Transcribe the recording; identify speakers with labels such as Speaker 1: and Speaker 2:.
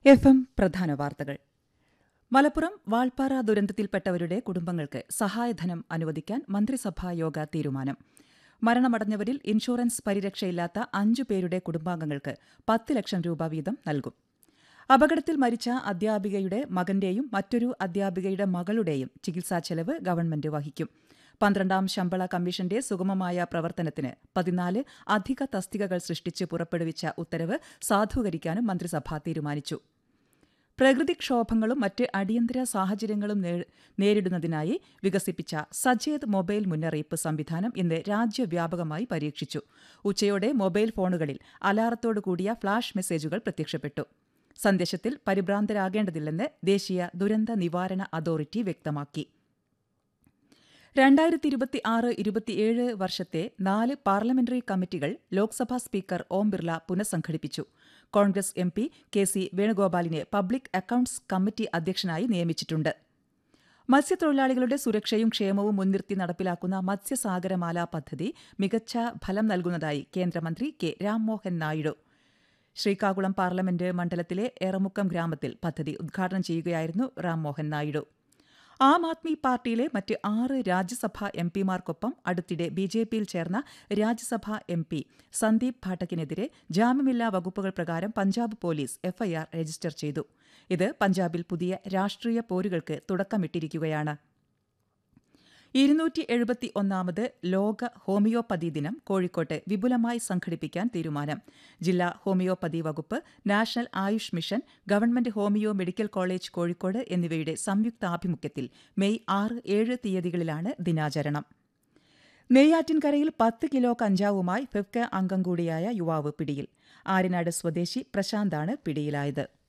Speaker 1: F M പ്രധാന വാർത്തകൾ മലപ്പുറം വാൾപ്പാറ ദുരന്തത്തിൽപ്പെട്ടവരുടെ കുടുംബങ്ങൾക്ക് സഹായധനം അനുവദിക്കാൻ മന്ത്രിസഭാ യോഗ തീരുമാനം മരണമടഞ്ഞവരിൽ ഇൻഷുറൻസ് പരിരക്ഷയില്ലാത്ത അഞ്ചു പേരുടെ കുടുംബാംഗങ്ങൾക്ക് പത്ത് ലക്ഷം രൂപ വീതം നൽകും അപകടത്തിൽ മരിച്ച അധ്യാപികയുടെ മകന്റെയും മറ്റൊരു അധ്യാപികയുടെ മകളുടെയും ചികിത്സാ ചെലവ് ഗവൺമെന്റ് വഹിക്കും പന്ത്രണ്ടാം ശമ്പള കമ്മീഷന്റെ സുഗമമായ പ്രവർത്തനത്തിന് പതിനാല് അധിക തസ്തികകൾ സൃഷ്ടിച്ച് പുറപ്പെടുവിച്ച ഉത്തരവ് സാധൂകരിക്കാനും മന്ത്രിസഭ തീരുമാനിച്ചു പ്രകൃതിക്ഷോഭങ്ങളും മറ്റ് അടിയന്തര സാഹചര്യങ്ങളും നേ- നേരിടുന്നതിനായി വികസിപ്പിച്ച സജേത് മൊബൈൽ മുന്നറിയിപ്പ് സംവിധാനം ഇന്ന് രാജ്യവ്യാപകമായി പരീക്ഷിച്ചു ഉച്ചയോടെ മൊബൈൽ ഫോണുകളിൽ അലാറത്തോടു കൂടിയ ഫ്ളാഷ് മെസ്സേജുകൾ പ്രത്യക്ഷപ്പെട്ടു സന്ദേശത്തിൽ പരിഭ്രാന്തരാകേണ്ടതില്ലെന്ന് ദേശീയ ദുരന്ത നിവാരണ അതോറിറ്റി വ്യക്തമാക്കി രണ്ടായിരത്തി ഇരുപത്തി ആറ് ഇരുപത്തിയേഴ് വർഷത്തെ നാല് പാർലമെന്ററി കമ്മിറ്റികൾ ലോക്സഭാ സ്പീക്കർ ഓം ബിർള പുനഃസംഘടിപ്പിച്ചു Congress M P K C വേണുഗോപാലിനെ പബ്ലിക് അക്കൌണ്ട്സ് കമ്മിറ്റി അധ്യക്ഷനായി നിയമിച്ചിട്ടുണ്ട് മത്സ്യത്തൊഴിലാളികളുടെ സുരക്ഷയും ക്ഷേമവും മുൻനിർത്തി നടപ്പിലാക്കുന്ന മത്സ്യസാഗരമാല പദ്ധതി മികച്ച ഫലം നൽകുന്നതായി കേന്ദ്രമന്ത്രി കെ രാംമോഹൻ നായിഡു ശ്രീകാകുളം പാർലമെന്റ് മണ്ഡലത്തിലെ എറമുക്കം ഗ്രാമത്തിൽ പദ്ധതി ഉദ്ഘാടനം ചെയ്യുകയായിരുന്നു റാംമോഹൻ നായിഡു ആം ആദ്മി പാർട്ടിയിലെ മറ്റ് ആറ് രാജ്യസഭാ എം പിമാർക്കൊപ്പം അടുത്തിടെ ബി ജെ പിയിൽ ചേർന്ന രാജ്യസഭാ എം പി സന്ദീപ് ഭാട്ടക്കിനെതിരെ ജാമ്യമില്ലാ വകുപ്പുകൾ പ്രകാരം പഞ്ചാബ് പോലീസ് എഫ്ഐആർ രജിസ്റ്റർ ചെയ്തു ഇത് പഞ്ചാബിൽ പുതിയ രാഷ്ട്രീയ പോരുകൾക്ക് തുടക്കമിട്ടിരിക്കുകയാണ് ഇരുന്നൂറ്റി എഴുപത്തി ഒന്നാമത് ലോക ഹോമിയോപ്പതി ദിനം കോഴിക്കോട്ട് വിപുലമായി സംഘടിപ്പിക്കാൻ തീരുമാനം ജില്ലാ ഹോമിയോപ്പതി വകുപ്പ് national AYUSH mission government homeo medical college Kozhikode എന്നിവയുടെ സംയുക്താഭിമുഖ്യത്തിൽ മെയ് ആറ് ഏഴ് തീയതികളിലാണ് ദിനാചരണം നെയ്യാറ്റിൻകരയിൽ പത്ത് കിലോ കഞ്ചാവുമായി ഫെഫ്ക അംഗം കൂടിയായ യുവാവ് പിടിയിൽ ആര്യനാട് സ്വദേശി പ്രശാന്താണ് പിടിയിലായത്